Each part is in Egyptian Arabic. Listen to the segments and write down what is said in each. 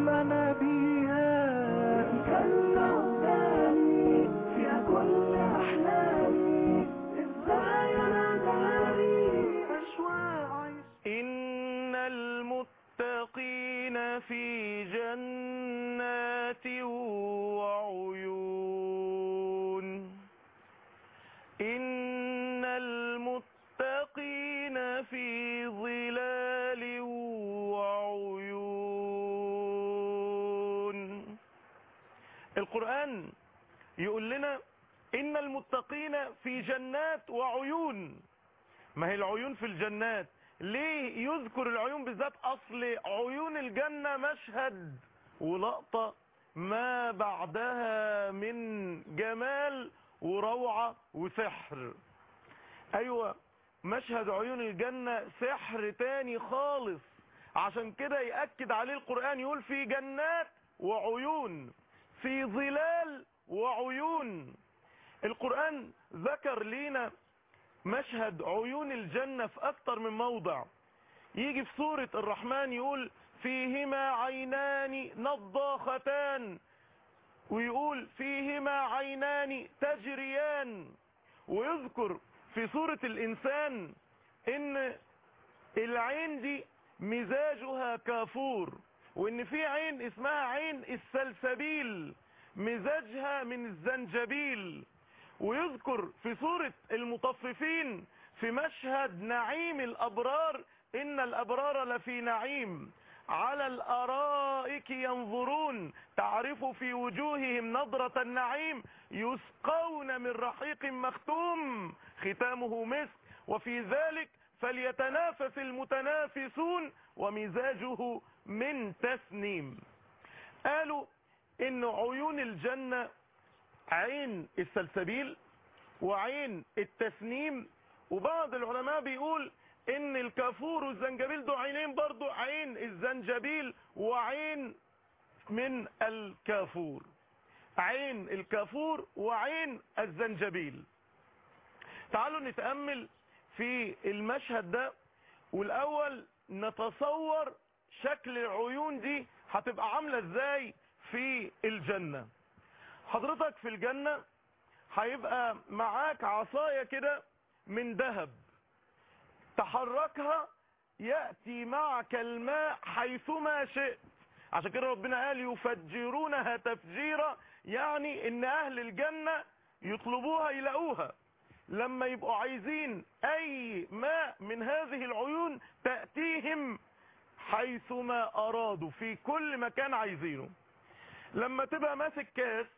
لنا بيها جنة قدامي فيها كل أحلامي إزاي أنا داري أشواق عايش إن المتقين في جنات وعيون إن المتقين في ظلال وعيون القرآن يقول لنا إن المتقين في جنات وعيون ما هي العيون في الجنات ليه يذكر العيون بالذات اصل عيون الجنة مشهد ولقطة ما بعدها من جمال وروعة وسحر ايوه مشهد عيون الجنة سحر تاني خالص عشان كده يأكد عليه القرآن يقول في جنات وعيون في ظلال وعيون القرآن ذكر لينا مشهد عيون الجنة في أكتر من موضع يجي في سورة الرحمن يقول فيهما عينان نضاختان ويقول فيهما عينان تجريان ويذكر في سورة الإنسان إن العين دي مزاجها كافور وإن في عين اسمها عين السلسبيل مزاجها من الزنجبيل ويذكر في سورة المطففين في مشهد نعيم الأبرار إن الأبرار لفي نعيم على الأرائك ينظرون تعرف في وجوههم نظرة النعيم يسقون من رحيق مختوم ختامه مسك وفي ذلك فليتنافس المتنافسون ومزاجه من تسنيم قالوا إن عيون الجنة عين السلسبيل وعين التسنيم وبعض العلماء بيقول ان الكافور والزنجبيل دول عينين برضو عين الزنجبيل وعين من الكافور عين الكافور وعين الزنجبيل تعالوا نتأمل في المشهد ده والاول نتصور شكل العيون دي هتبقى عاملة ازاي في الجنة حضرتك في الجنة هيبقى معاك عصاية كده من ذهب تحركها يأتي معك الماء حيثما شئت عشان كده ربنا قال يفجرونها تفجيرا يعني ان اهل الجنة يطلبوها يلاقوها لما يبقوا عايزين اي ماء من هذه العيون تأتيهم حيثما ارادوا في كل مكان عايزينه لما تبقى ماسك كاس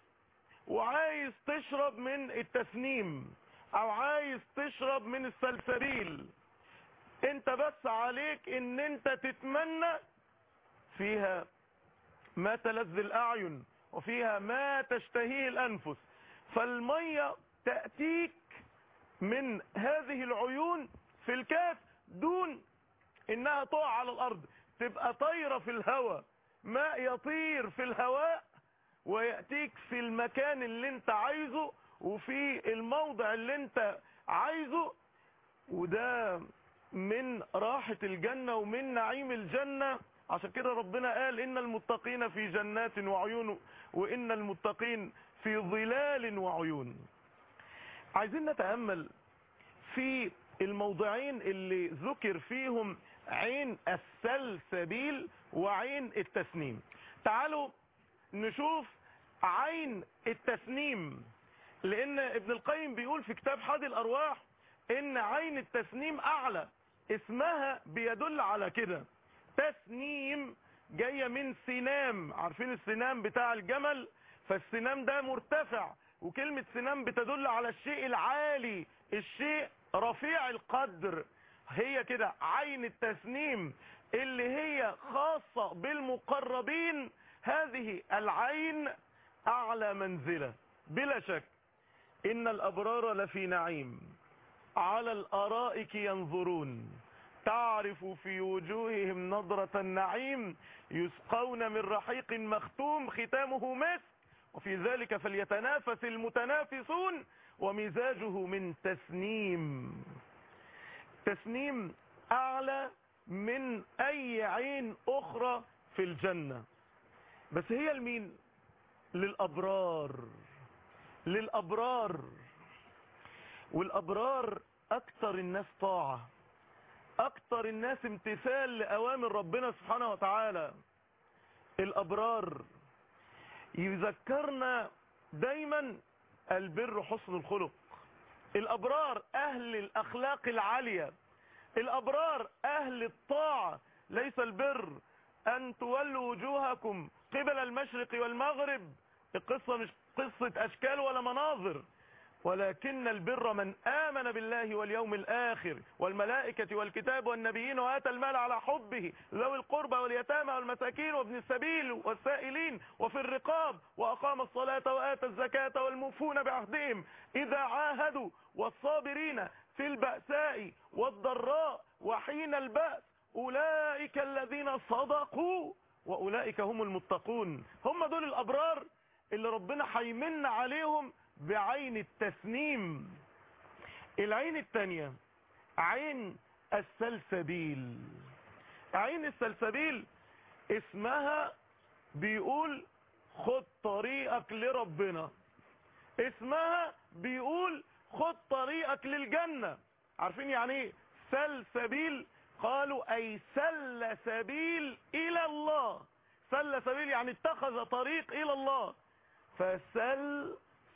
وعايز تشرب من التسنيم او عايز تشرب من السلسبيل انت بس عليك ان انت تتمنى فيها ما تلذ الاعين وفيها ما تشتهيه الانفس فالمية تأتيك من هذه العيون في الكاس دون انها تقع على الارض تبقى طايرة في الهواء ماء يطير في الهواء ويأتيك في المكان اللي انت عايزه وفي الموضع اللي انت عايزه وده من راحة الجنة ومن نعيم الجنة عشان كده ربنا قال ان المتقين في جنات وعيون وان المتقين في ظلال وعيون عايزين نتأمل في الموضعين اللي ذكر فيهم عين السلسبيل وعين التسنيم تعالوا نشوف عين التسنيم لان ابن القيم بيقول في كتاب حادي الارواح ان عين التسنيم اعلى اسمها بيدل على كده تسنيم جاية من سنام عارفين السنام بتاع الجمل فالسنام ده مرتفع وكلمة سنام بتدل على الشيء العالي الشيء رفيع القدر هي كده عين التسنيم اللي هي خاصة بالمقربين هذه العين اعلى منزلة بلا شك ان الابرار لفي نعيم على الارائك ينظرون تعرف في وجوههم نظرة النعيم يسقون من رحيق مختوم ختامه مسك وفي ذلك فليتنافس المتنافسون ومزاجه من تسنيم تسنيم اعلى من اي عين اخرى في الجنة بس هي لمين للأبرار للأبرار والأبرار أكثر الناس طاعة أكثر الناس امتثال لأوامر ربنا سبحانه وتعالى الأبرار يذكرنا دايما البر حسن الخلق الأبرار أهل الأخلاق العالية الأبرار أهل الطاعة ليس البر أن تولوا وجوهكم قبل المشرق والمغرب القصة مش قصة أشكال ولا مناظر ولكن البر من آمن بالله واليوم الآخر والملائكة والكتاب والنبيين وآتى المال على حبه ذوي القربى واليتامى والمساكين وابن السبيل والسائلين وفي الرقاب وأقام الصلاة وآتى الزكاة والموفون بعهدهم إذا عاهدوا والصابرين في البأساء والضراء وحين البأس أولئك الذين صدقوا وأولئك هم المتقون هم دول الأبرار اللي ربنا هيمن عليهم بعين التسنيم العين التانية عين السلسبيل عين السلسبيل اسمها بيقول خد طريقك لربنا اسمها بيقول خد طريقك للجنة عارفين يعني ايه سلسبيل قالوا اي سل سبيل الى الله سل سبيل يعني اتخذ طريق الى الله فسل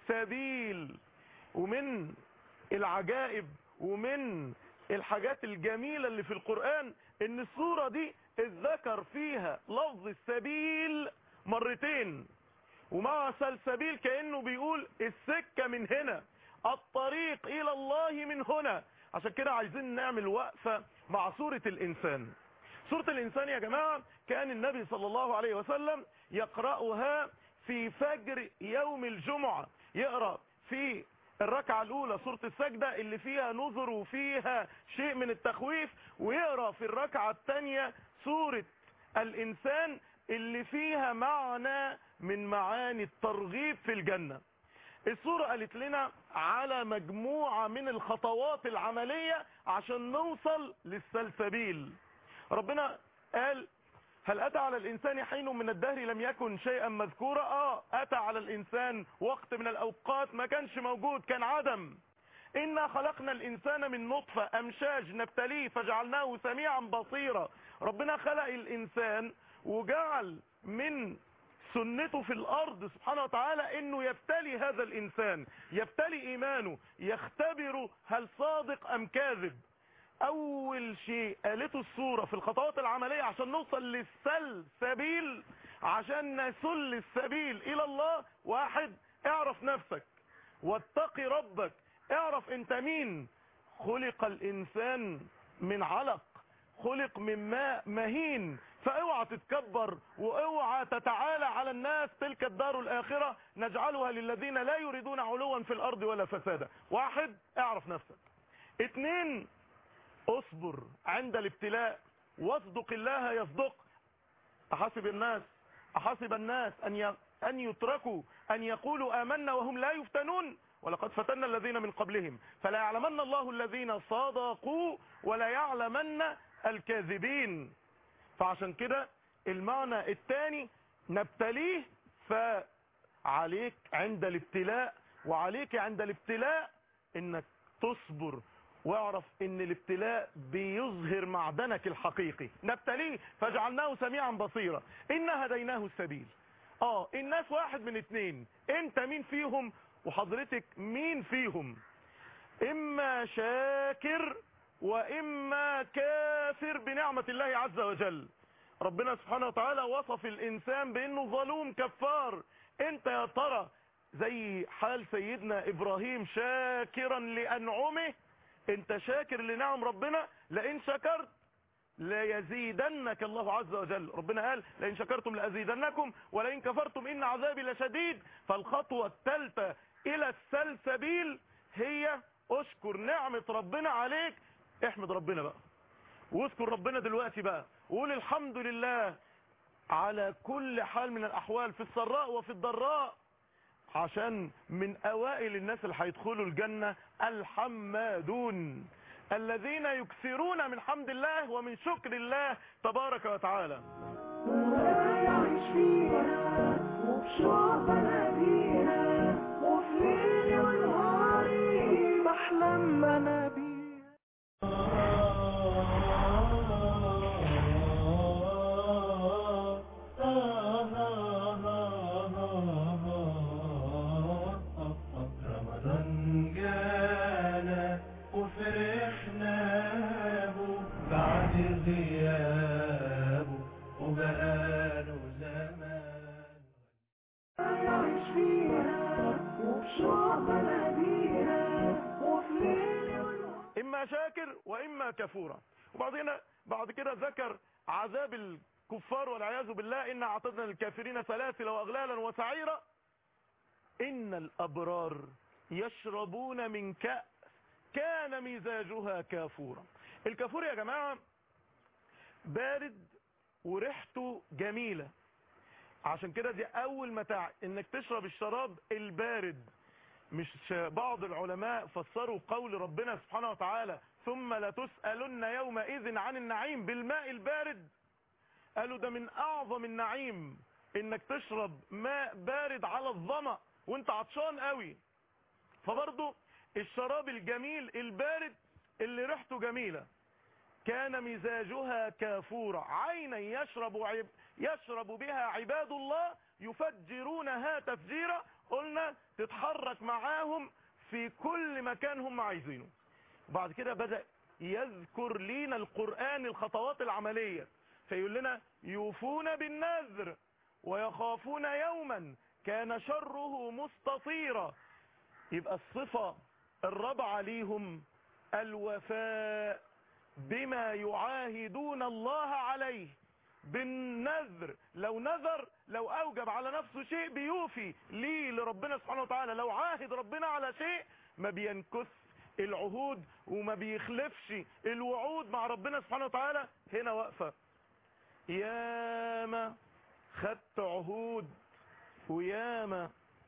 سبيل ومن العجائب ومن الحاجات الجميلة اللي في القرآن ان السورة دي اتذكر فيها لفظ السبيل مرتين ومع سلسبيل كأنه بيقول السكة من هنا الطريق الى الله من هنا عشان كده عايزين نعمل وقفة مع سورة الانسان سورة الانسان يا جماعة كان النبي صلى الله عليه وسلم يقرأها في فجر يوم الجمعة يقرأ في الركعة الأولى سورة السجدة اللي فيها نذر وفيها شيء من التخويف ويقرأ في الركعة الثانية سورة الإنسان اللي فيها معنى من معاني الترغيب في الجنة السورة قالت لنا على مجموعة من الخطوات العملية عشان نوصل للسلسبيل ربنا قال هل أتى على الإنسان حين من الدهر لم يكن شيئا مذكورا آه أتى على الإنسان وقت من الأوقات ما كانش موجود كان عدم إنا خلقنا الإنسان من نطفة أمشاج نبتليه فجعلناه سميعا بصيرا ربنا خلق الإنسان وجعل من سنته في الأرض سبحانه وتعالى إنه يبتلي هذا الإنسان يبتلي إيمانه يختبره هل صادق أم كاذب اول شيء قالته الصورة في الخطوات العملية عشان نوصل للسل سبيل عشان نسل السبيل الى الله واحد اعرف نفسك واتقي ربك اعرف انت مين خلق الانسان من علق خلق من ماء مهين فاوعى تتكبر واوعى تتعالى على الناس تلك الدار الاخرة نجعلها للذين لا يريدون علوا في الارض ولا فسادا واحد اعرف نفسك اتنين اصبر عند الابتلاء واصدق الله يصدق احسب الناس احسب الناس ان ي... ان يتركوا ان يقولوا امنا وهم لا يفتنون ولقد فتنا الذين من قبلهم فلا يعلمن الله الذين صدقوا ولا يعلمن الكاذبين فعشان كده المعنى الثاني نبتليه فعليك عند الابتلاء وعليك عند الابتلاء انك تصبر واعرف ان الابتلاء بيظهر معدنك الحقيقي نبتليه فجعلناه سميعا بصيرا إنا هديناه السبيل اه الناس واحد من اتنين انت مين فيهم وحضرتك مين فيهم اما شاكر واما كافر بنعمة الله عز وجل ربنا سبحانه وتعالى وصف الانسان بانه ظلوم كفار انت يا ترى زي حال سيدنا ابراهيم شاكرا لانعمه انت شاكر لنعم ربنا لئن شكرت ليزيدنك الله عز وجل ربنا قال لئن شكرتم لأزيدنكم ولئن كفرتم إن عذابي لشديد فالخطوة الثالثة إلى السلسبيل هي اشكر نعمة ربنا عليك احمد ربنا بقى واذكر ربنا دلوقتي بقى وقول الحمد لله على كل حال من الأحوال في السراء وفي الضراء عشان من اوائل الناس اللي هيدخلوا الجنة الحمادون الذين يكثرون من حمد الله ومن شكر الله تبارك وتعالى يعيش فيها وبشوق بناديها وفي ليلي ونهاري بحلم انا بيها رمضان جانا وفرحنا به بعد غيابه وبقاله زمان يعيش فيها وبشوق بناديها وفي ليلي ونهاري اما شاكر واما كفورا وبعدين بعد كده ذكر عذاب الكفار والعياذ بالله ان اعتدنا للكافرين سلاسل واغلالا وسعيرا ان الابرار يشربون من كأس كان مزاجها كافورا الكافور يا جماعة بارد وريحته جميلة عشان كده دي اول متاع انك تشرب الشراب البارد مش بعض العلماء فسروا قول ربنا سبحانه وتعالى ثم لتسألن يومئذ عن النعيم بالماء البارد قالوا ده من اعظم النعيم انك تشرب ماء بارد على الظمأ وانت عطشان قوي فبرضه الشراب الجميل البارد اللي ريحته جميلة كان مزاجها كافورا عينا يشرب عب يشرب بها عباد الله يفجرونها تفجيرا قلنا تتحرك معاهم في كل مكان هم عايزينه بعد كده بدأ يذكر لينا القرآن الخطوات العملية فيقول لنا يوفون بالنذر ويخافون يوما كان شره مستطيرا يبقى الصفة الرابعة ليهم الوفاء بما يعاهدون الله عليه بالنذر لو نذر لو اوجب على نفسه شيء بيوفي ليه لربنا سبحانه وتعالى لو عاهد ربنا على شيء ما بينكث العهود وما بيخلفش الوعود مع ربنا سبحانه وتعالى هنا واقفة ياما خدت عهود وياما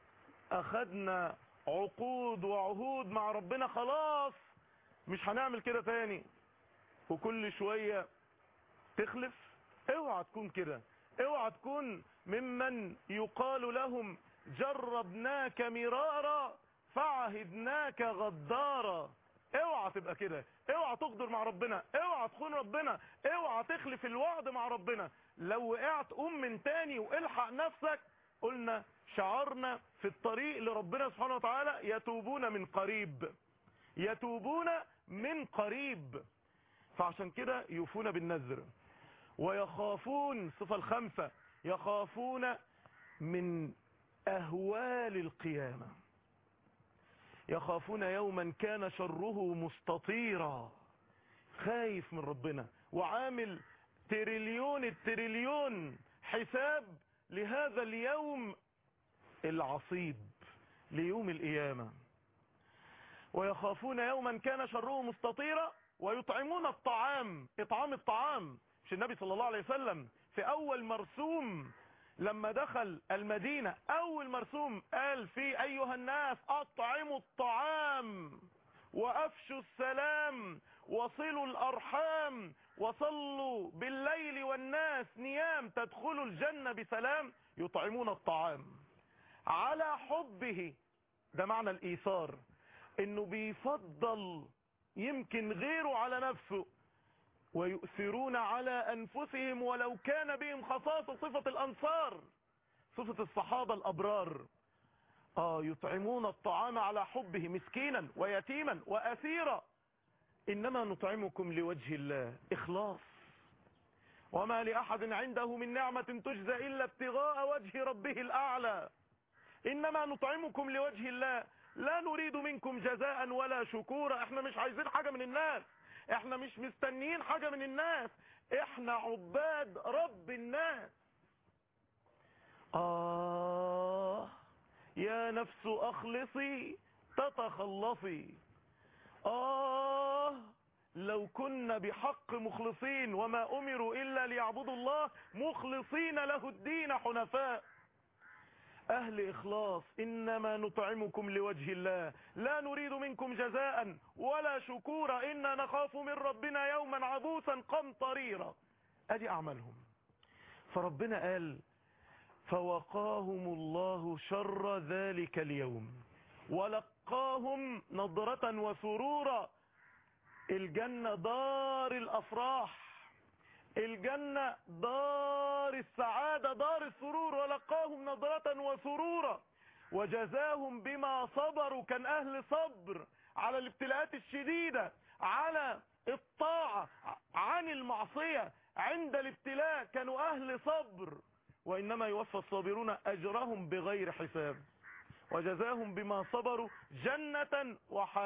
اخدنا عقود وعهود مع ربنا خلاص مش هنعمل كده تاني وكل شوية تخلف اوعى تكون كده اوعى تكون ممن يقال لهم جربناك مرارا فعهدناك غدارا اوعى تبقى كده اوعى تغدر مع ربنا اوعى تخون ربنا اوعى تخلف الوعد مع ربنا لو وقعت قوم من تاني والحق نفسك قلنا شعرنا في الطريق لربنا سبحانه وتعالى يتوبون من قريب يتوبون من قريب فعشان كده يوفون بالنذر ويخافون الصفة الخامسة يخافون من أهوال القيامة يخافون يوما كان شره مستطيرا خايف من ربنا وعامل تريليون التريليون حساب لهذا اليوم العصيب ليوم القيامة ويخافون يوما كان شره مستطيرا ويطعمون الطعام اطعام الطعام مش النبي صلى الله عليه وسلم في اول مرسوم لما دخل المدينة اول مرسوم قال في ايها الناس اطعموا الطعام وافشوا السلام وصلوا الارحام وصلوا بالليل والناس نيام تدخلوا الجنة بسلام يطعمون الطعام على حبه ده معنى الايثار انه بيفضل يمكن غيره على نفسه ويؤثرون على انفسهم ولو كان بهم خصاصة صفة الانصار صفة الصحابة الابرار اه يطعمون الطعام على حبه مسكينا ويتيما واسيرا انما نطعمكم لوجه الله اخلاص وما لاحد عنده من نعمة تجزى الا ابتغاء وجه ربه الاعلى انما نطعمكم لوجه الله لا نريد منكم جزاء ولا شكورا احنا مش عايزين حاجة من الناس احنا مش مستنيين حاجة من الناس احنا عباد رب الناس آه يا نفس أخلصي تتخلصي آه لو كنا بحق مخلصين وما أمروا إلا ليعبدوا الله مخلصين له الدين حنفاء أهل إخلاص إنما نطعمكم لوجه الله لا نريد منكم جزاء ولا شكورا إنا نخاف من ربنا يوما عبوسا قمطريرا أدي أعمالهم فربنا قال فوقاهم الله شر ذلك اليوم ولقاهم نضرة وسرورا الجنة دار الأفراح الجنة دار السعادة دار السرور ولقاهم نضرة وسرورا وجزاهم بما صبروا كان أهل صبر على الابتلاءات الشديدة على الطاعة عن المعصية عند الابتلاء كانوا أهل صبر وإنما يوفى الصابرون أجرهم بغير حساب وجزاهم بما صبروا جنة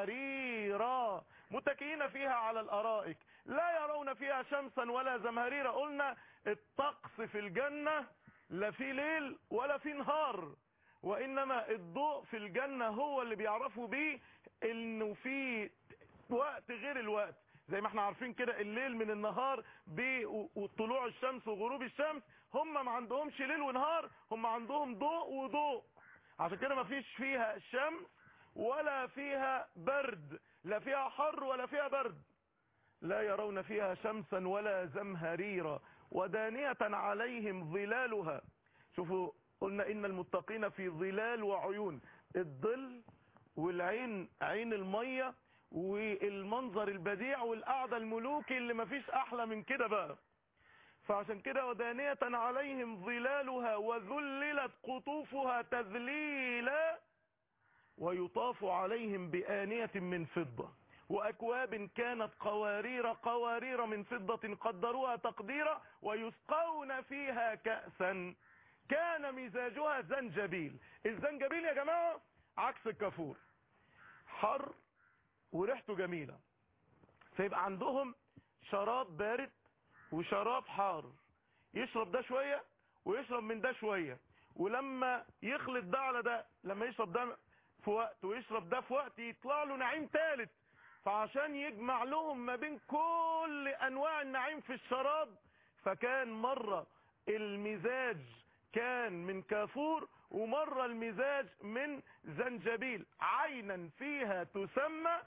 وحريرا متكئين فيها على الأرائك لا يرون فيها شمسا ولا زمهريرا قلنا الطقس في الجنة لا في ليل ولا في نهار وإنما الضوء في الجنة هو اللي بيعرفوا بيه إنه في وقت غير الوقت زي ما احنا عارفين كده الليل من النهار بطلوع الشمس وغروب الشمس هم ما عندهمش ليل ونهار هم عندهم ضوء وضوء عشان كده ما فيش فيها شمس ولا فيها برد لا فيها حر ولا فيها برد لا يرون فيها شمسا ولا زمهريرا ودانية عليهم ظلالها شوفوا قلنا إن المتقين في ظلال وعيون الظل والعين عين المية والمنظر البديع والقعدة الملوكي اللي مفيش أحلى من كده بقى فعشان كده ودانية عليهم ظلالها وذللت قطوفها تذليلا ويطاف عليهم بآنية من فضة وأكواب كانت قوارير قوارير من فضة قدروها تقديرا ويسقون فيها كأسا كان مزاجها زنجبيل الزنجبيل يا جماعة عكس الكافور حر وريحته جميلة فيبقى عندهم شراب بارد وشراب حار يشرب ده شوية ويشرب من ده شوية ولما يخلط ده على ده لما يشرب ده في وقت ويشرب ده في وقت يطلع له نعيم ثالث فعشان يجمع لهم ما بين كل انواع النعيم في الشراب فكان مرة المزاج كان من كافور ومرة المزاج من زنجبيل عينا فيها تسمى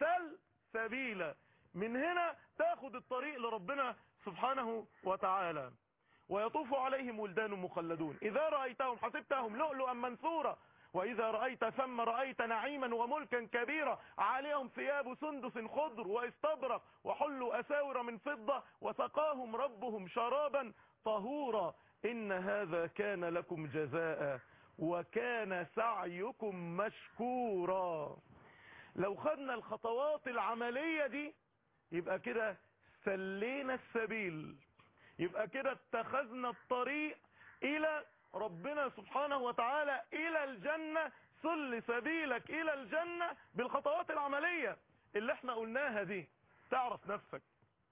سلسبيلا من هنا تاخد الطريق لربنا سبحانه وتعالى ويطوف عليهم ولدان مخلدون إذا رأيتهم حسبتهم لؤلؤا منثورا وإذا رأيت ثم رأيت نعيما وملكا كبيرا عليهم ثياب سندس خضر واستبرق وحلوا أساور من فضة وسقاهم ربهم شرابا طهورا إن هذا كان لكم جزاء وكان سعيكم مشكورا لو خدنا الخطوات العملية دي يبقى كده سلينا السبيل يبقى كده اتخذنا الطريق الى ربنا سبحانه وتعالى الى الجنة سل سبيلك الى الجنة بالخطوات العملية اللي احنا قلناها دي تعرف نفسك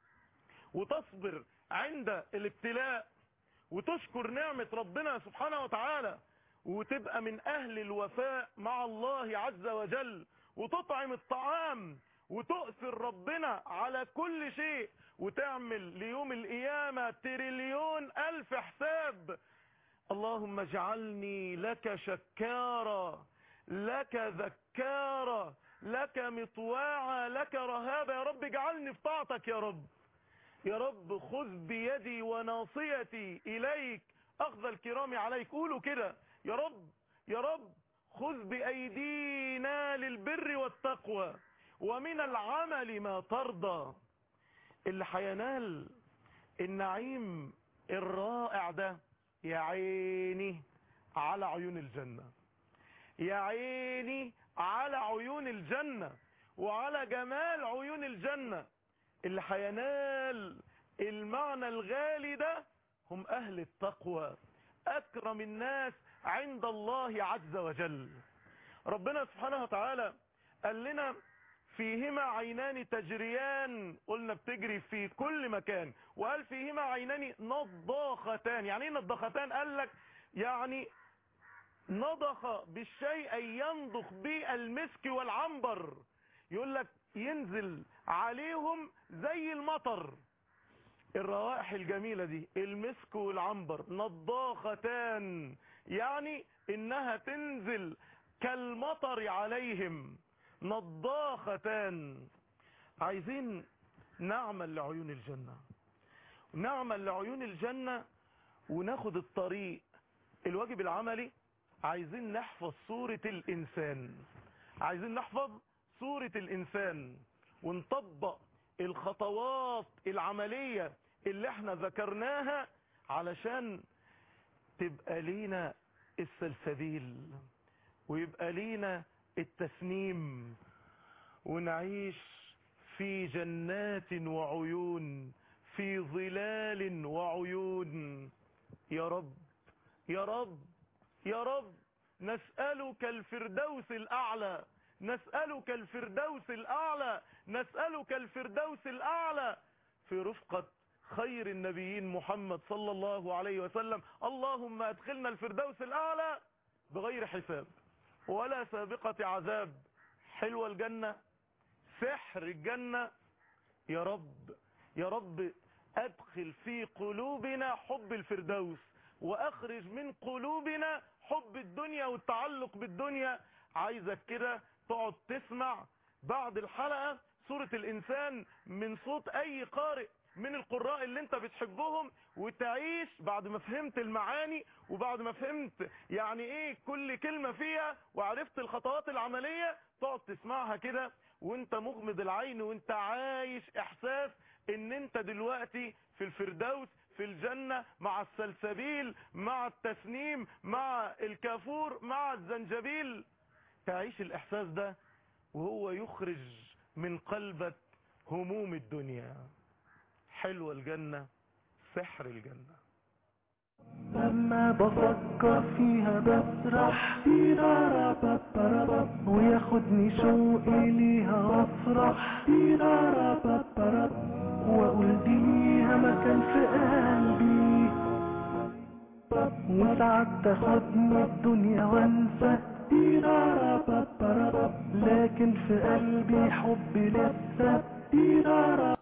وتصبر عند الابتلاء وتشكر نعمة ربنا سبحانه وتعالى وتبقى من اهل الوفاء مع الله عز وجل وتطعم الطعام وتؤثر ربنا على كل شيء وتعمل ليوم القيامة تريليون ألف حساب اللهم اجعلني لك شكارا لك ذكارا لك مطواعا لك رهابا يا رب اجعلني في طاعتك يا رب يا رب خذ بيدي وناصيتي إليك أخذ الكرام عليك قولوا كده يا رب يا رب خذ بأيدينا للبر والتقوى ومن العمل ما ترضى اللي هينال النعيم الرائع ده يا عيني على عيون الجنة يا عيني على عيون الجنة وعلى جمال عيون الجنة اللي هينال المعنى الغالي ده هم أهل التقوى أكرم الناس عند الله عز وجل ربنا سبحانه وتعالى قال لنا فيهما عينان تجريان قلنا بتجري في كل مكان وقال فيهما عينان نضاختان يعني ايه نضاختان قال لك يعني نضخ بالشيء أي ينضخ به المسك والعنبر يقول لك ينزل عليهم زي المطر الروائح الجميلة دي المسك والعنبر نضاختان يعني انها تنزل كالمطر عليهم نضاختان عايزين نعمل لعيون الجنة نعمل لعيون الجنة وناخد الطريق الواجب العملي عايزين نحفظ صورة الإنسان عايزين نحفظ صورة الإنسان ونطبق الخطوات العملية اللي احنا ذكرناها علشان تبقى لينا السلسبيل ويبقى لينا التسنيم ونعيش في جنات وعيون في ظلال وعيون يا رب يا رب يا رب نسألك الفردوس الأعلى نسألك الفردوس الأعلى نسألك الفردوس الأعلى في رفقة خير النبيين محمد صلى الله عليه وسلم اللهم أدخلنا الفردوس الأعلى بغير حساب ولا سابقة عذاب حلوة الجنة سحر الجنة يا رب يا رب أدخل في قلوبنا حب الفردوس وأخرج من قلوبنا حب الدنيا والتعلق بالدنيا عايزك كده تقعد تسمع بعد الحلقة سورة الإنسان من صوت أي قارئ من القراء اللي انت بتحبهم وتعيش بعد ما فهمت المعاني وبعد ما فهمت يعني ايه كل كلمة فيها وعرفت الخطوات العملية تقعد تسمعها كده وانت مغمض العين وانت عايش احساس ان انت دلوقتي في الفردوس في الجنة مع السلسبيل مع التسنيم مع الكافور مع الزنجبيل تعيش الاحساس ده وهو يخرج من قلبك هموم الدنيا حلوة الجنة سحر الجنة لما بفكر فيها بسرح تيرارا بابارا وياخدني شوقي ليها وافرح تيرارا بابارا واقول دي ليها مكان في قلبي وساعات تاخدني الدنيا وانسى تيرارا بابارا لكن في قلبي حبي لسه تيرارا